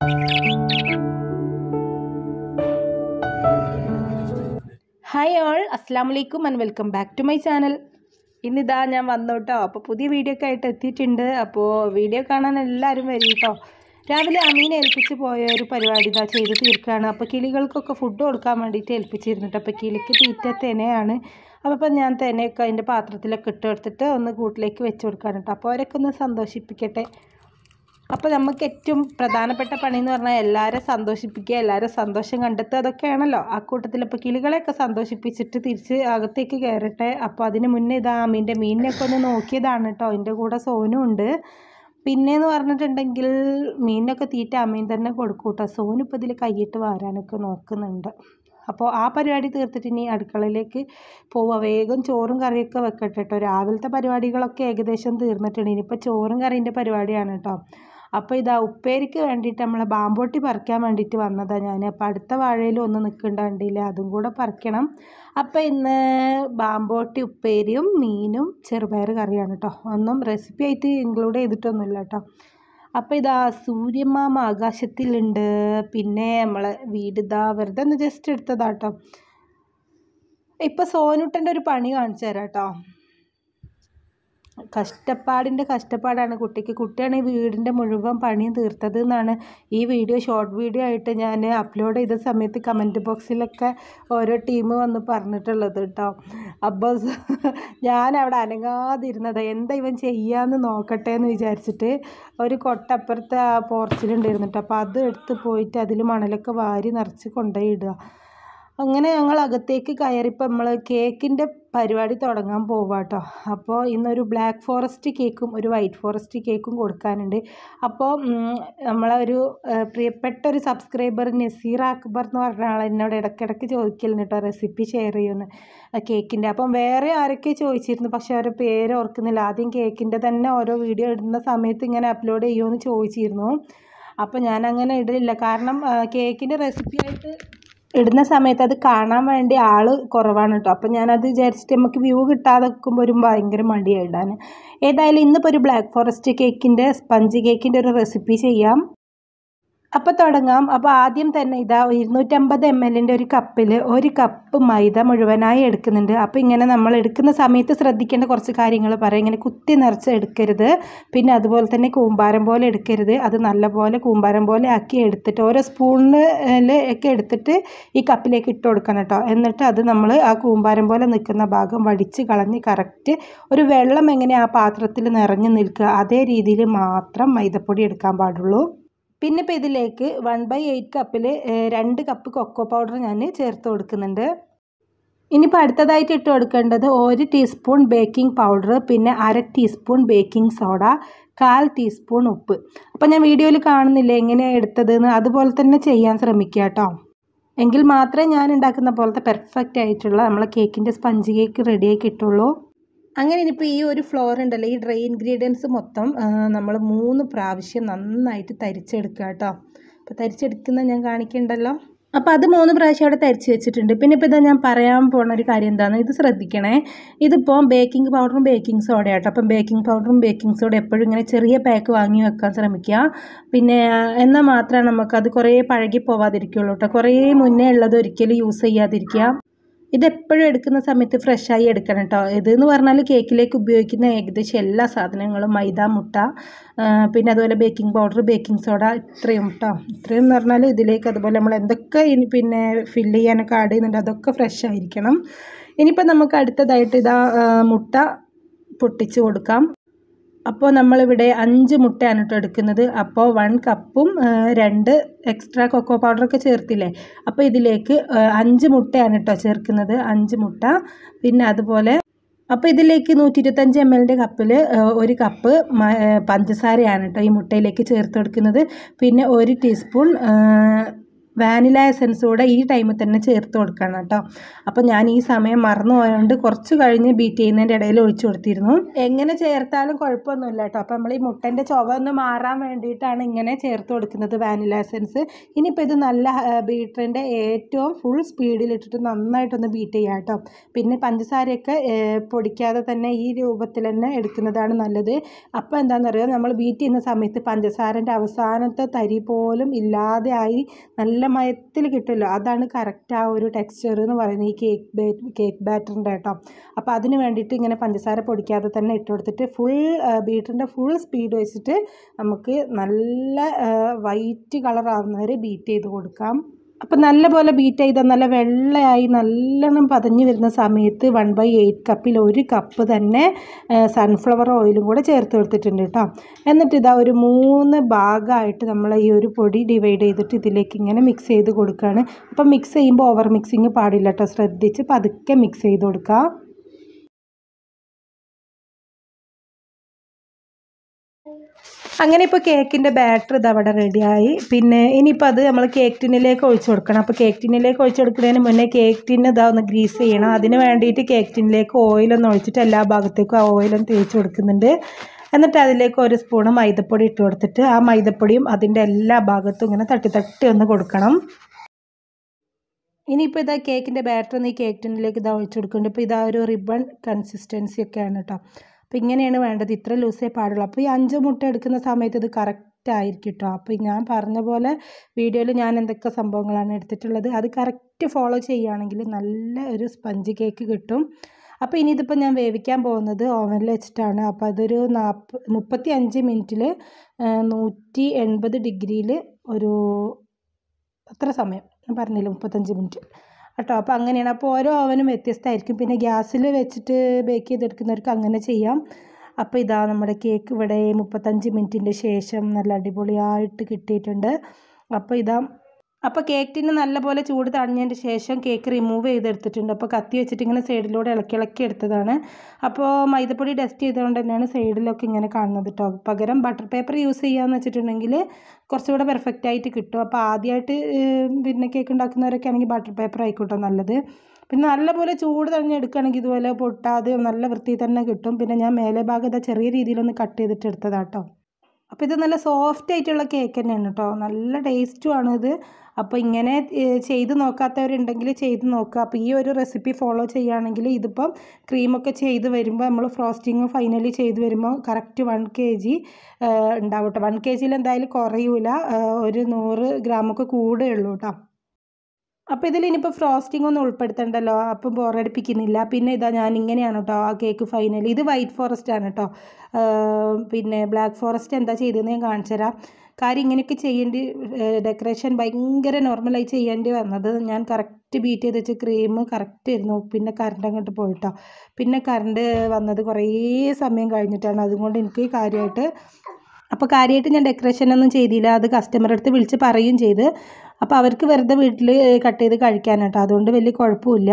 hi all അസ്സാം വലൈക്കും and welcome back to my channel ഇന്നിതാ ഞാൻ വന്നു കേട്ടോ അപ്പോൾ പുതിയ വീഡിയോ ഒക്കെ ആയിട്ട് എത്തിയിട്ടുണ്ട് അപ്പോൾ വീഡിയോ കാണാൻ എല്ലാവരും വരും കേട്ടോ രാവിലെ അമീനെ ഏൽപ്പിച്ച് പോയ ഒരു പരിപാടി ഇതാ ചെയ്ത് തീർക്കുകയാണ് അപ്പോൾ കിളികൾക്കൊക്കെ ഫുഡ് കൊടുക്കാൻ വേണ്ടിയിട്ട് ഏൽപ്പിച്ചിരുന്നിട്ട് അപ്പോൾ കിളിക്ക് തീറ്റ തെനയാണ് അപ്പോൾ ഇപ്പം ഞാൻ തെനയൊക്കെ അതിൻ്റെ പാത്രത്തിലൊക്കെ ഇട്ട് കൊടുത്തിട്ട് ഒന്ന് കൂട്ടിലേക്ക് വെച്ച് കൊടുക്കാണ് കേട്ടോ അപ്പോൾ അവരൊക്കെ ഒന്ന് സന്തോഷിപ്പിക്കട്ടെ അപ്പോൾ നമുക്ക് ഏറ്റവും പ്രധാനപ്പെട്ട പണി എന്ന് പറഞ്ഞാൽ എല്ലാവരും സന്തോഷിപ്പിക്കുക എല്ലാവരും സന്തോഷം കണ്ടെത്തുക അതൊക്കെയാണല്ലോ ആ കൂട്ടത്തിൽ ഇപ്പോൾ കിളികളെയൊക്കെ സന്തോഷിപ്പിച്ചിട്ട് തിരിച്ച് അകത്തേക്ക് കയറട്ടെ അപ്പോൾ അതിന് മുന്നേ ഇതാ മീൻ്റെ മീനിനെയൊക്കെ ഒന്ന് നോക്കിയതാണ് കേട്ടോ അതിൻ്റെ കൂടെ സോനും ഉണ്ട് പിന്നെയെന്ന് പറഞ്ഞിട്ടുണ്ടെങ്കിൽ മീനിനൊക്കെ തീറ്റ അമ്മീൻ തന്നെ കൊടുക്കും കേട്ടോ സോനു ഇപ്പോൾ ഇതിൽ കൈയിട്ട് വാരാനൊക്കെ നോക്കുന്നുണ്ട് അപ്പോൾ ആ പരിപാടി തീർത്തിട്ട് ഇനി അടുക്കളയിലേക്ക് പോവുക വേഗം ചോറും കറിയൊക്കെ വെക്കട്ടെ കേട്ടോ രാവിലത്തെ പരിപാടികളൊക്കെ ഏകദേശം തീർന്നിട്ടുണ്ട് ഇനിയിപ്പോൾ ചോറും കറീൻ്റെ പരിപാടിയാണ് കേട്ടോ അപ്പോൾ ഇതാ ഉപ്പേരിക്ക് വേണ്ടിയിട്ട് നമ്മളെ ബാമ്പോട്ടി പറിക്കാൻ വേണ്ടിയിട്ട് വന്നതാണ് ഞാൻ അപ്പോൾ അടുത്ത വാഴയിലും ഒന്ന് നിൽക്കണ്ടാണ്ടില്ല അതും കൂടെ പറിക്കണം അപ്പോൾ ഇന്ന് ബാമ്പോട്ടി ഉപ്പേരിയും മീനും ചെറുപയർ കറിയാണ് കേട്ടോ ഒന്നും റെസിപ്പി ആയിട്ട് ഇൻക്ലൂഡ് ചെയ്തിട്ടൊന്നുമില്ല കേട്ടോ അപ്പോൾ ഇതാ സൂര്യമാമ ആകാശത്തിലുണ്ട് പിന്നെ നമ്മളെ വീട് ഇതാ വെറുതെ ഒന്ന് ജസ്റ്റ് എടുത്തതാ കേട്ടോ ഇപ്പം സോനുട്ടൻ്റെ ഒരു പണി കാണിച്ചു തരാം കേട്ടോ കഷ്ടപ്പാടിൻ്റെ കഷ്ടപ്പാടാണ് കുട്ടിക്ക് കുട്ടിയാണ് ഈ വീടിൻ്റെ മുഴുവൻ പണിയും തീർത്തത് എന്നാണ് ഈ വീഡിയോ ഷോർട്ട് വീഡിയോ ആയിട്ട് ഞാൻ അപ്ലോഡ് ചെയ്ത സമയത്ത് കമൻറ്റ് ബോക്സിലൊക്കെ ഓരോ ടീം വന്ന് പറഞ്ഞിട്ടുള്ളത് കേട്ടോ അപ്പോൾ ഞാൻ അവിടെ അനങ്ങാതിരുന്നത് എന്താ ഇവൻ ചെയ്യാന്ന് നോക്കട്ടെ എന്ന് വിചാരിച്ചിട്ട് ഒരു കൊട്ടപ്പുറത്ത് ആ പോർച്ചിലുണ്ടായിരുന്നു കേട്ടോ അപ്പോൾ അത് എടുത്ത് പോയിട്ട് അതിൽ മണലൊക്കെ വാരി നിറച്ച് കൊണ്ടുപോയി ഇടുക അങ്ങനെ ഞങ്ങൾ അകത്തേക്ക് കയറിപ്പോൾ നമ്മൾ കേക്കിൻ്റെ പരിപാടി തുടങ്ങാൻ പോവാം കേട്ടോ അപ്പോൾ ഇന്നൊരു ബ്ലാക്ക് ഫോറസ്റ്റ് കേക്കും ഒരു വൈറ്റ് ഫോറസ്റ്റ് കേക്കും കൊടുക്കാനുണ്ട് അപ്പോൾ നമ്മളെ ഒരു പ്രിയപ്പെട്ട ഒരു സബ്സ്ക്രൈബർ നസീർ അക്ബർ എന്ന് പറഞ്ഞ ആൾ എന്നോട് ഇടയ്ക്കിടയ്ക്ക് ചോദിക്കലുണ്ട് കേട്ടോ റെസിപ്പി ഷെയർ ചെയ്യുമെന്ന് കേക്കിൻ്റെ അപ്പം വേറെ ആരൊക്കെ ചോദിച്ചിരുന്നു പക്ഷേ അവരുടെ പേര് ഓർക്കുന്നില്ല ആദ്യം കേക്കിൻ്റെ തന്നെ ഓരോ വീഡിയോ ഇടുന്ന സമയത്ത് ഇങ്ങനെ അപ്ലോഡ് ചെയ്യുമെന്ന് ചോദിച്ചിരുന്നു അപ്പോൾ ഞാൻ അങ്ങനെ ഇടലില്ല കാരണം കേക്കിൻ്റെ റെസിപ്പി ആയിട്ട് ഇടുന്ന സമയത്ത് അത് കാണാൻ വേണ്ടി ആൾ കുറവാണ് കേട്ടോ അപ്പം ഞാനത് വിചാരിച്ചിട്ട് നമുക്ക് വ്യൂ കിട്ടാതെ നിൽക്കുമ്പോൾ ഒരു ഭയങ്കര മടിയാണ് ഇടാൻ ഏതായാലും ഇന്നിപ്പോൾ ഒരു ബ്ലാക്ക് ഫോറസ്റ്റ് കേക്കിൻ്റെ സ്പഞ്ച് കേക്കിൻ്റെ ഒരു റെസിപ്പി ചെയ്യാം അപ്പോൾ തുടങ്ങാം അപ്പോൾ ആദ്യം തന്നെ ഇതാ ഇരുന്നൂറ്റമ്പത് എം എല്ലിൻ്റെ ഒരു കപ്പിൽ ഒരു കപ്പ് മൈദ മുഴുവനായി എടുക്കുന്നുണ്ട് അപ്പോൾ ഇങ്ങനെ നമ്മൾ എടുക്കുന്ന സമയത്ത് ശ്രദ്ധിക്കേണ്ട കുറച്ച് കാര്യങ്ങൾ പറയാം ഇങ്ങനെ കുത്തി നിറച്ച് എടുക്കരുത് പിന്നെ അതുപോലെ തന്നെ കൂമ്പാരം പോലെ എടുക്കരുത് അത് നല്ലപോലെ കൂമ്പാരം പോലെ ആക്കി എടുത്തിട്ട് ഓരോ സ്പൂണിൽ ഒക്കെ എടുത്തിട്ട് ഈ കപ്പിലേക്ക് ഇട്ട് കൊടുക്കണം കേട്ടോ എന്നിട്ട് അത് നമ്മൾ ആ കൂമ്പാരം പോലെ നിൽക്കുന്ന ഭാഗം വടിച്ച് കളഞ്ഞ് കറക്റ്റ് ഒരു വെള്ളം എങ്ങനെ ആ പാത്രത്തിൽ നിറഞ്ഞു നിൽക്കുക അതേ രീതിയിൽ മാത്രം മൈദപ്പൊടി എടുക്കാൻ പാടുള്ളൂ പിന്നെ ഇപ്പോൾ ഇതിലേക്ക് വൺ ബൈ എയ്റ്റ് കപ്പിൽ രണ്ട് കപ്പ് കൊക്കോ പൗഡർ ഞാൻ ചേർത്ത് കൊടുക്കുന്നുണ്ട് ഇനിയിപ്പോൾ അടുത്തതായിട്ട് ഇട്ട് കൊടുക്കേണ്ടത് ഒരു ടീസ്പൂൺ ബേക്കിംഗ് പൗഡർ പിന്നെ അര ടീസ്പൂൺ ബേക്കിംഗ് സോഡ കാൽ ടീസ്പൂൺ ഉപ്പ് അപ്പോൾ ഞാൻ വീഡിയോയിൽ കാണുന്നില്ല എങ്ങനെയാണ് എടുത്തതെന്ന് അതുപോലെ തന്നെ ചെയ്യാൻ ശ്രമിക്കുക കേട്ടോ എങ്കിൽ മാത്രമേ ഞാൻ ഉണ്ടാക്കുന്ന പോലത്തെ പെർഫെക്റ്റ് ആയിട്ടുള്ള നമ്മളെ കേക്കിൻ്റെ സ്പഞ്ച് കേക്ക് റെഡിയായി കിട്ടുള്ളൂ അങ്ങനെ ഇനിയിപ്പോൾ ഈ ഒരു ഫ്ലോർ ഉണ്ടല്ലോ ഈ ഡ്രൈ ഇൻഗ്രീഡിയൻസ് മൊത്തം നമ്മൾ മൂന്ന് പ്രാവശ്യം നന്നായിട്ട് തരിച്ചെടുക്കുക കേട്ടോ അപ്പോൾ തരിച്ചെടുക്കുന്ന ഞാൻ കാണിക്കണ്ടല്ലോ അപ്പോൾ അത് മൂന്ന് പ്രാവശ്യം അവിടെ തരിച്ച് വെച്ചിട്ടുണ്ട് പിന്നെ ഇപ്പോൾ ഇതാ ഞാൻ പറയാൻ പോണ ഒരു കാര്യം എന്താണെന്ന് ഇത് ശ്രദ്ധിക്കണേ ഇതിപ്പോൾ ബേക്കിംഗ് പൗഡറും ബേക്കിംഗ് സോഡ ആട്ടോ അപ്പം ബേക്കിംഗ് പൗഡറും ബേക്കിംഗ് സോഡ എപ്പോഴും ഇങ്ങനെ ചെറിയ പാക്ക് വാങ്ങി വെക്കാൻ ശ്രമിക്കുക പിന്നെ എന്നാൽ മാത്രമേ നമുക്കത് കുറേ പഴകി പോവാതിരിക്കുള്ളൂ കേട്ടോ കുറേ മുന്നേ ഉള്ളത് ഒരിക്കലും യൂസ് ചെയ്യാതിരിക്കുക ഇതെപ്പോഴും എടുക്കുന്ന സമയത്ത് ഫ്രഷായി എടുക്കണം കേട്ടോ ഇതെന്ന് പറഞ്ഞാൽ കേക്കിലേക്ക് ഉപയോഗിക്കുന്ന ഏകദേശം എല്ലാ സാധനങ്ങളും മൈദ മുട്ട പിന്നെ അതുപോലെ ബേക്കിംഗ് പൗഡർ ബേക്കിംഗ് സോഡ ഇത്രയും കേട്ടോ ഇത്രയും എന്ന് പറഞ്ഞാൽ ഇതിലേക്ക് അതുപോലെ നമ്മൾ എന്തൊക്കെ ഇനി പിന്നെ ഫില്ല് ചെയ്യാനൊക്കെ ആഡ് ചെയ്യുന്നുണ്ട് അതൊക്കെ ഫ്രഷ് ആയിരിക്കണം ഇനിയിപ്പോൾ നമുക്ക് അടുത്തതായിട്ട് ഇതാ മുട്ട പൊട്ടിച്ച് കൊടുക്കാം അപ്പോൾ നമ്മളിവിടെ അഞ്ച് മുട്ടയാണ് കേട്ടോ എടുക്കുന്നത് അപ്പോൾ വൺ കപ്പും രണ്ട് എക്സ്ട്രാ കൊക്കോ പൗഡറൊക്കെ ചേർത്തില്ലേ അപ്പോൾ ഇതിലേക്ക് അഞ്ച് മുട്ടയാണ് കേട്ടോ ചേർക്കുന്നത് അഞ്ച് മുട്ട പിന്നെ അതുപോലെ അപ്പോൾ ഇതിലേക്ക് നൂറ്റി ഇരുപത്തഞ്ച് എം എല്ലിൻ്റെ കപ്പിൽ ഒരു കപ്പ് പഞ്ചസാരയാണ് കേട്ടോ ഈ മുട്ടയിലേക്ക് ചേർത്ത് കൊടുക്കുന്നത് പിന്നെ ഒരു ടീസ്പൂൺ വാനില എസൻസ് കൂടെ ഈ ടൈമിൽ തന്നെ ചേർത്ത് കൊടുക്കണം കേട്ടോ അപ്പോൾ ഞാൻ ഈ സമയം മറന്നു പോയതുകൊണ്ട് കുറച്ച് കഴിഞ്ഞ് ബീറ്റ് ചെയ്യുന്നതിൻ്റെ ഇടയിൽ ഒഴിച്ചു കൊടുത്തിരുന്നു എങ്ങനെ ചേർത്താലും കുഴപ്പമൊന്നുമില്ല കേട്ടോ അപ്പോൾ നമ്മൾ ഈ മുട്ടൻ്റെ ചുവ ഒന്ന് മാറാൻ വേണ്ടിയിട്ടാണ് ഇങ്ങനെ ചേർത്ത് കൊടുക്കുന്നത് വാനില എസൻസ് ഇനിയിപ്പോൾ ഇത് നല്ല ബീറ്ററിൻ്റെ ഏറ്റവും ഫുൾ സ്പീഡിലിട്ടിട്ട് നന്നായിട്ടൊന്ന് ബീറ്റ് ചെയ്യാം കേട്ടോ പിന്നെ പഞ്ചസാരയൊക്കെ ഏഹ്, പൊടിക്കാതെ തന്നെ ഈ രൂപത്തിൽ തന്നെ എടുക്കുന്നതാണ് നല്ലത് അപ്പോൾ എന്താണെന്നറിയോ നമ്മൾ ബീറ്റ് ചെയ്യുന്ന സമയത്ത് പഞ്ചസാരൻ്റെ അവസാനത്തെ തരി പോലും ഇല്ലാതെ ആയി നല്ല മയത്തിൽ കിട്ടുമല്ലോ അതാണ് കറക്റ്റ് ആ ഒരു ടെക്സ്ചർ എന്ന് പറയുന്നത് ഈ കേക്ക് ബേ കേക്ക് ബാറ്ററിൻ്റെ കേട്ടോ അപ്പോൾ അതിന് വേണ്ടിയിട്ട് ഇങ്ങനെ പഞ്ചസാര പൊടിക്കാതെ തന്നെ ഇട്ട് കൊടുത്തിട്ട് ഫുൾ ബീറ്ററിൻ്റെ ഫുൾ സ്പീഡ് വെച്ചിട്ട് നമുക്ക് നല്ല വൈറ്റ് കളർ ആവുന്നവരെ ബീറ്റ് ചെയ്ത് കൊടുക്കാം അപ്പം നല്ലപോലെ ബീറ്റ് ചെയ്താൽ നല്ല വെള്ളയായി നല്ലോണം പതഞ്ഞ് വരുന്ന സമയത്ത് വൺ ബൈ എയ്റ്റ് കപ്പിൽ ഒരു കപ്പ് തന്നെ സൺഫ്ലവർ ഓയിലും കൂടെ ചേർത്ത് കൊടുത്തിട്ടുണ്ട് കേട്ടോ എന്നിട്ട് ഇതാ ഒരു മൂന്ന് ഭാഗമായിട്ട് നമ്മൾ ഈ ഒരു പൊടി ഡിവൈഡ് ചെയ്തിട്ട് ഇതിലേക്ക് ഇങ്ങനെ മിക്സ് ചെയ്ത് കൊടുക്കുകയാണ് അപ്പം മിക്സ് ചെയ്യുമ്പോൾ ഓവർ മിക്സിങ് പാടില്ല കേട്ടോ ശ്രദ്ധിച്ച് പതുക്കെ മിക്സ് ചെയ്ത് കൊടുക്കുക അങ്ങനെ ഇപ്പോൾ കേക്കിൻ്റെ ബാറ്റർ ഇത് അവിടെ റെഡിയായി പിന്നെ ഇനിയിപ്പോൾ അത് നമ്മൾ കേക്ക് ടിന്നിലേക്ക് ഒഴിച്ചു കൊടുക്കണം അപ്പോൾ കേക്ക് ടിന്നിലേക്ക് ഒഴിച്ചു കൊടുക്കുന്നതിന് മുന്നേ കേക്ക് ടിന്ന് ഇതാ ഒന്ന് ഗ്രീസ് ചെയ്യണം അതിന് വേണ്ടിയിട്ട് കേക്ക് ടിന്നിലേക്ക് ഓയിലൊന്ന് ഒഴിച്ചിട്ട് എല്ലാ ഭാഗത്തേക്കും ആ ഓയിലൊന്ന് തേച്ച് കൊടുക്കുന്നുണ്ട് എന്നിട്ട് അതിലേക്ക് ഒരു സ്പൂണ് മൈദപ്പൊടി ഇട്ട് കൊടുത്തിട്ട് ആ മൈദപ്പൊടിയും അതിൻ്റെ എല്ലാ ഭാഗത്തും ഇങ്ങനെ തട്ടി തട്ടി ഒന്ന് കൊടുക്കണം ഇനിയിപ്പോൾ ഇതാ കേക്കിൻ്റെ ബാറ്റർ ഒന്ന് ഈ കേക്ക് ടിന്നിലേക്ക് ഇതാ ഒഴിച്ചു കൊടുക്കുന്നുണ്ട് ഇപ്പോൾ ഇതാ ഒരു റിബൺ കൺസിസ്റ്റൻസി ഒക്കെയാണ് കേട്ടോ അപ്പോൾ ഇങ്ങനെയാണ് വേണ്ടത് ഇത്ര ലൂസേ പാടുള്ളൂ അപ്പോൾ ഈ അഞ്ച് മുട്ട എടുക്കുന്ന സമയത്ത് ഇത് കറക്റ്റ് ആയിരിക്കും കേട്ടോ അപ്പോൾ ഞാൻ പറഞ്ഞ പോലെ വീഡിയോയിൽ ഞാൻ എന്തൊക്കെ സംഭവങ്ങളാണ് എടുത്തിട്ടുള്ളത് അത് കറക്റ്റ് ഫോളോ ചെയ്യുകയാണെങ്കിൽ നല്ല ഒരു സ്പഞ്ച് കേക്ക് കിട്ടും അപ്പോൾ ഇനി ഇതിപ്പോൾ ഞാൻ വേവിക്കാൻ പോകുന്നത് ഓവനിൽ വെച്ചിട്ടാണ് അപ്പോൾ അതൊരു നാൽപ്പ മുപ്പത്തി അഞ്ച് മിനിറ്റിൽ നൂറ്റി എൺപത് ഡിഗ്രിയിൽ ഒരു അത്ര സമയം ഞാൻ പറഞ്ഞില്ല മുപ്പത്തഞ്ച് മിനിറ്റ് കേട്ടോ അപ്പോൾ അങ്ങനെയാണ് അപ്പോൾ ഓരോ ഓവനും വ്യത്യസ്തമായിരിക്കും പിന്നെ ഗ്യാസിൽ വെച്ചിട്ട് ബേക്ക് ചെയ്തെടുക്കുന്നവർക്ക് അങ്ങനെ ചെയ്യാം അപ്പോൾ ഇതാ നമ്മുടെ കേക്ക് ഇവിടെ മുപ്പത്തഞ്ച് മിനിറ്റിൻ്റെ ശേഷം നല്ല അടിപൊളിയായിട്ട് കിട്ടിയിട്ടുണ്ട് അപ്പോൾ ഇതാ അപ്പോൾ കേക്ക് ടിന്ന് നല്ലപോലെ ചൂട് തണിഞ്ഞതിന് ശേഷം കേക്ക് റിമൂവ് ചെയ്തെടുത്തിട്ടുണ്ട് അപ്പോൾ കത്തി വെച്ചിട്ട് ഇങ്ങനെ സൈഡിലൂടെ ഇളക്കി ഇളക്കി എടുത്തതാണ് അപ്പോൾ മൈദപ്പൊടി ഡസ്റ്റ് ചെയ്തുകൊണ്ട് തന്നെയാണ് സൈഡിലൊക്കെ ഇങ്ങനെ കാണുന്നത് കേട്ടോ പകരം ബട്ടർ പേപ്പർ യൂസ് ചെയ്യാന്ന് വെച്ചിട്ടുണ്ടെങ്കിൽ കുറച്ചുകൂടെ പെർഫെക്റ്റ് ആയിട്ട് കിട്ടും അപ്പോൾ ആദ്യമായിട്ട് ഏഹ്, പിന്നെ കേക്ക് ഉണ്ടാക്കുന്നവരൊക്കെ ആണെങ്കിൽ ബട്ടർ പേപ്പർ ആയിക്കോട്ടെ നല്ലത് പിന്നെ നല്ലപോലെ ചൂട് തണിഞ്ഞെടുക്കുകയാണെങ്കിൽ ഇതുപോലെ പൊട്ടാതെ നല്ല വൃത്തിയിൽ തന്നെ കിട്ടും പിന്നെ ഞാൻ മേലെ ഭാഗം ഇതാ ചെറിയ രീതിയിലൊന്ന് കട്ട് ചെയ്തിട്ട് എടുത്തതാട്ടോ അപ്പോൾ ഇത് നല്ല സോഫ്റ്റ് ആയിട്ടുള്ള കേക്ക് തന്നെയാണ് കേട്ടോ നല്ല ടേസ്റ്റുമാണ് ഇത് അപ്പോൾ ഇങ്ങനെ ഏഹ്, ചെയ്ത് നോക്കാത്തവരുണ്ടെങ്കിൽ ചെയ്ത് നോക്കുക അപ്പോൾ ഈ ഒരു റെസിപ്പി ഫോളോ ചെയ്യുകയാണെങ്കിൽ ഇതിപ്പം ക്രീമൊക്കെ ചെയ്ത് വരുമ്പോൾ നമ്മൾ ഫ്രോസ്റ്റിങ് ഫൈനലി ചെയ്ത് വരുമ്പോൾ കറക്റ്റ് വൺ കെ ജി ഉണ്ടാവും കേട്ടോ വൺ കെ ജിയിൽ എന്തായാലും കുറയൂല ഏഹ്, ഒരു നൂറ് ഗ്രാമൊക്കെ കൂടെ ഉള്ളൂ കേട്ടോ അപ്പോൾ ഇതിൽ ഇനിയിപ്പോൾ ഫ്രോസ്റ്റിംഗ് ഒന്നും ഉൾപ്പെടുത്തണ്ടല്ലോ അപ്പം ബോറടിപ്പിക്കുന്നില്ല പിന്നെ ഇതാ ഞാൻ ഇങ്ങനെയാണ് കേട്ടോ ആ കേക്ക് ഫൈനൽ ഇത് വൈറ്റ് ഫോറസ്റ്റ് ആണ് കേട്ടോ ആഹ് പിന്നെ ബ്ലാക്ക് ഫോറസ്റ്റ് എന്താ ചെയ്തതെന്ന് ഞാൻ കാണിച്ചു തരാം കാര്യം ഇങ്ങനെയൊക്കെ ചെയ്യേണ്ടി ഡെക്കറേഷൻ ഭയങ്കര നോർമലായി ചെയ്യേണ്ടി വന്നത് ഞാൻ കറക്റ്റ് ബീറ്റ് ചെയ്ത് വെച്ച് ക്രീം കറക്റ്റ് ആയിരുന്നു പിന്നെ കറണ്ട് അങ്ങോട്ട് പോയിട്ടോ പിന്നെ കറണ്ട് വന്നത് കുറേ സമയം കഴിഞ്ഞിട്ടാണ് അതുകൊണ്ട് എനിക്ക് കാര്യമായിട്ട് അപ്പോൾ കാര്യമായിട്ട് ഞാൻ ഡെക്കറേഷൻ ഒന്നും ചെയ്തില്ല അത് കസ്റ്റമറെ അടുത്ത് വിളിച്ച് പറയുകയും ചെയ്ത് അപ്പോൾ അവർക്ക് വെറുതെ വീട്ടിൽ കട്ട് ചെയ്ത് കഴിക്കാനാട്ടോ അതുകൊണ്ട് വലിയ കുഴപ്പമില്ല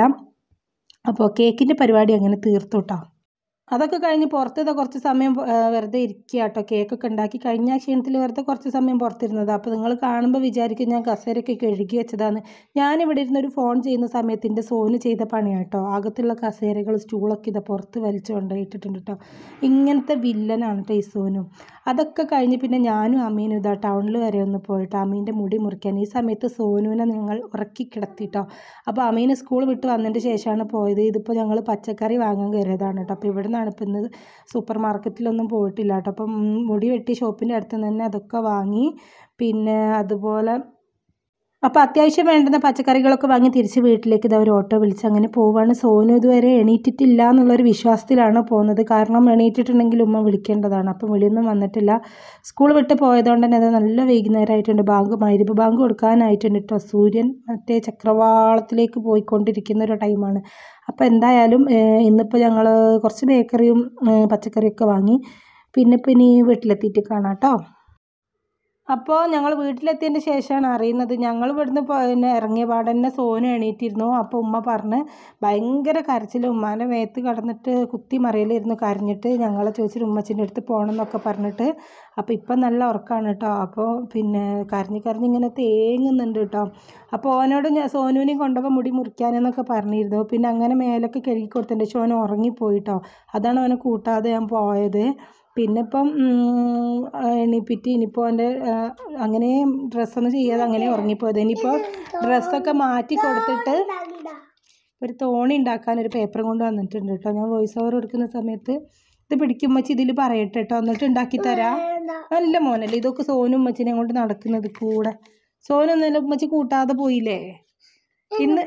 അപ്പോൾ കേക്കിൻ്റെ പരിപാടി അങ്ങനെ തീർത്തു കേട്ടോ അതൊക്കെ കഴിഞ്ഞ് പുറത്ത് ഇതാ കുറച്ച് സമയം ആ, വെറുതെ ഇരിക്കുക കേട്ടോ കേക്കൊക്കെ ഉണ്ടാക്കി കഴിഞ്ഞ ആ ക്ഷീണത്തിൽ വെറുതെ കുറച്ച് സമയം പുറത്തിരുന്നത് അപ്പോൾ നിങ്ങൾ കാണുമ്പോൾ വിചാരിക്കും ഞാൻ കസേരയൊക്കെ കഴുകി വെച്ചതാണ് ഞാനിവിടെ ഇരുന്നൊരു ഫോൺ ചെയ്യുന്ന സമയത്ത് എൻ്റെ സോന് ചെയ്ത പണിയാണ് കേട്ടോ അകത്തുള്ള കസേരകൾ സ്റ്റൂളൊക്കെ ഇതാ പുറത്ത് വലിച്ചു കൊണ്ടുപോയിട്ടിട്ടുണ്ട് കേട്ടോ ഇങ്ങനത്തെ വില്ലനാണ് കേട്ടോ ഈ സോനു അതൊക്കെ കഴിഞ്ഞ് പിന്നെ ഞാനും അമ്മീനും ഇതാ ടൗണിൽ വരെ ഒന്ന് പോയിട്ട് അമ്മീൻ്റെ മുടി മുറിക്കാൻ ഈ സമയത്ത് സോനുവിനെ ഞങ്ങൾ ഉറക്കി കിടത്തിട്ടോ അപ്പോൾ അമീന് സ്കൂൾ വിട്ട് വന്നതിൻ്റെ ശേഷമാണ് പോയത് ഇതിപ്പോൾ ഞങ്ങൾ പച്ചക്കറി വാങ്ങാൻ കയറിയതാണ് കേട്ടോ അപ്പോൾ ഇവിടെ നിന്നാണ് ഇപ്പം ഇന്ന് സൂപ്പർ മാർക്കറ്റിലൊന്നും പോയിട്ടില്ല കേട്ടോ അപ്പം ഉം, മുടി വെട്ടി ഷോപ്പിൻ്റെ അടുത്ത് നിന്ന് തന്നെ അതൊക്കെ വാങ്ങി പിന്നെ അതുപോലെ അപ്പോൾ അത്യാവശ്യം വേണ്ടുന്ന പച്ചക്കറികളൊക്കെ വാങ്ങി തിരിച്ച് വീട്ടിലേക്ക് ഇതാ ഒരു ഓട്ടോ വിളിച്ച് അങ്ങനെ പോവാണ് സോനു ഇതുവരെ എണീറ്റിട്ടില്ല എന്നുള്ളൊരു വിശ്വാസത്തിലാണ് പോകുന്നത് കാരണം എണീറ്റിട്ടുണ്ടെങ്കിൽ ഉമ്മ വിളിക്കേണ്ടതാണ് അപ്പം വിളിയൊന്നും വന്നിട്ടില്ല സ്കൂൾ വിട്ട് പോയതുകൊണ്ട് തന്നെ അത് നല്ല വൈകുന്നേരമായിട്ടുണ്ട് ബാങ്ക് മൈരിപ്പ് ബാങ്ക് കൊടുക്കാനായിട്ടുണ്ട് കേട്ടോ സൂര്യൻ മറ്റേ ചക്രവാളത്തിലേക്ക് പോയിക്കൊണ്ടിരിക്കുന്ന ഒരു ടൈമാണ് അപ്പോൾ എന്തായാലും ഏഹ്, ഇന്നിപ്പോൾ ഞങ്ങൾ കുറച്ച് ബേക്കറിയും ഏഹ്, പച്ചക്കറിയൊക്കെ വാങ്ങി പിന്നെ ഇപ്പം ഇനി വീട്ടിലെത്തിയിട്ട് കാണാം കേട്ടോ അപ്പോൾ ഞങ്ങൾ വീട്ടിലെത്തിയതിൻ്റെ ശേഷമാണ് അറിയുന്നത് ഞങ്ങൾ ഇവിടുന്ന് പിന്നെ ഇറങ്ങിയ പാടെ തന്നെ സോനു എണീറ്റിരുന്നു അപ്പോൾ ഉമ്മ പറഞ്ഞ് ഭയങ്കര കരച്ചിൽ ഉമ്മാൻ്റെ മേത്ത് കടന്നിട്ട് കുത്തി മറിയലായിരുന്നു കരഞ്ഞിട്ട് ഞങ്ങളെ ചോദിച്ചിട്ട് ഉമ്മച്ചിൻ്റെ അടുത്ത് പോകണം എന്നൊക്കെ പറഞ്ഞിട്ട് അപ്പോൾ ഇപ്പം നല്ല ഉറക്കമാണ് കേട്ടോ അപ്പോൾ പിന്നെ കരഞ്ഞ് കരഞ്ഞ് ഇങ്ങനെ തേങ്ങുന്നുണ്ട് കേട്ടോ അപ്പോൾ ഓനോട് ഞാൻ സോനുവിനെയും കൊണ്ടുപോകാൻ മുടി മുറിക്കാനെന്നൊക്കെ പറഞ്ഞിരുന്നു പിന്നെ അങ്ങനെ മേലൊക്കെ കഴുകി കൊടുത്തതിൻ്റെ ശേഷം ഓൻ ഉറങ്ങിപ്പോയി കേട്ടോ അതാണ് അവനെ കൂട്ടാതെ ഞാൻ പോയത് പിന്നെ ഇപ്പം എണീപ്പിറ്റ് ഇനിയിപ്പോൾ എൻ്റെ അങ്ങനെ ഡ്രസ്സൊന്നും ചെയ്യാതെ അങ്ങനെ ഉറങ്ങിപ്പോയത് ഇനിയിപ്പോൾ ഡ്രസ്സൊക്കെ മാറ്റി കൊടുത്തിട്ട് ഒരു തോണി ഉണ്ടാക്കാൻ ഒരു പേപ്പറും കൊണ്ട് വന്നിട്ടുണ്ട് കേട്ടോ ഞാൻ വോയിസ് ഓവർ എടുക്കുന്ന സമയത്ത് ഇത് പിടിക്കുമ്മച്ചി ഇതിൽ പറയട്ടെ കേട്ടോ എന്നിട്ട് ഉണ്ടാക്കി തരാം നല്ല മോനല്ലേ ഇതൊക്കെ സോനും ഉമ്മച്ചിനെ കൊണ്ട് നടക്കുന്നത് കൂടെ സോനു ഒന്നല്ല ഉമ്മച്ചി കൂട്ടാതെ പോയില്ലേ ഇന്ന്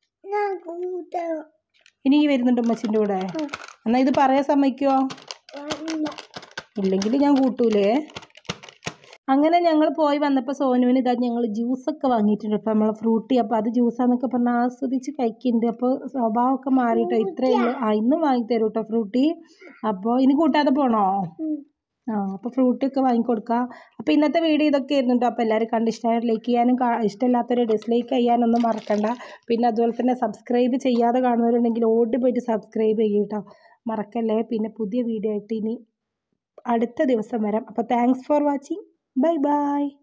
ഇനി ഈ വരുന്നുണ്ട് ഉമ്മച്ചിൻ്റെ കൂടെ എന്നാ ഇത് പറയാൻ സമ്മതിക്കുമോ ഇല്ലെങ്കിൽ ഞാൻ കൂട്ടൂലേ അങ്ങനെ ഞങ്ങൾ പോയി വന്നപ്പോൾ സോനുവിന് ഇതാ ഞങ്ങൾ ജ്യൂസൊക്കെ വാങ്ങിയിട്ടുണ്ട് കേട്ടോ നമ്മളെ ഫ്രൂട്ടി അപ്പോൾ അത് ജ്യൂസാന്നൊക്കെ പറഞ്ഞ് ആസ്വദിച്ച് കഴിക്കുന്നുണ്ട് അപ്പോൾ സ്വഭാവമൊക്കെ മാറിയിട്ടോ ഇത്രയേ ഉള്ളൂ ആ ഇന്ന് വാങ്ങിത്തരും കേട്ടോ ഫ്രൂട്ടി അപ്പോൾ ഇനി കൂട്ടാതെ പോണോ ആ അപ്പോൾ ഫ്രൂട്ടി ഒക്കെ വാങ്ങിക്കൊടുക്കാം അപ്പോൾ ഇന്നത്തെ വീഡിയോ ഇതൊക്കെ ആയിരുന്നു കേട്ടോ അപ്പോൾ എല്ലാവരും കണ്ട് ഇഷ്ടമായാൽ ലൈക്ക് ചെയ്യാനും കാ- ഇഷ്ടമില്ലാത്തവരെ ഡിസ്ലൈക്ക് ചെയ്യാനൊന്നും മറക്കണ്ട പിന്നെ അതുപോലെ തന്നെ സബ്സ്ക്രൈബ് ചെയ്യാതെ കാണുന്നവരുണ്ടെങ്കിൽ ഓടി പോയിട്ട് സബ്സ്ക്രൈബ് ചെയ്യും കേട്ടോ മറക്കല്ലേ പിന്നെ പുതിയ വീഡിയോ ആയിട്ട് ഇനി അടുത്ത ദിവസം വരാം അപ്പോൾ thanks for watching bye by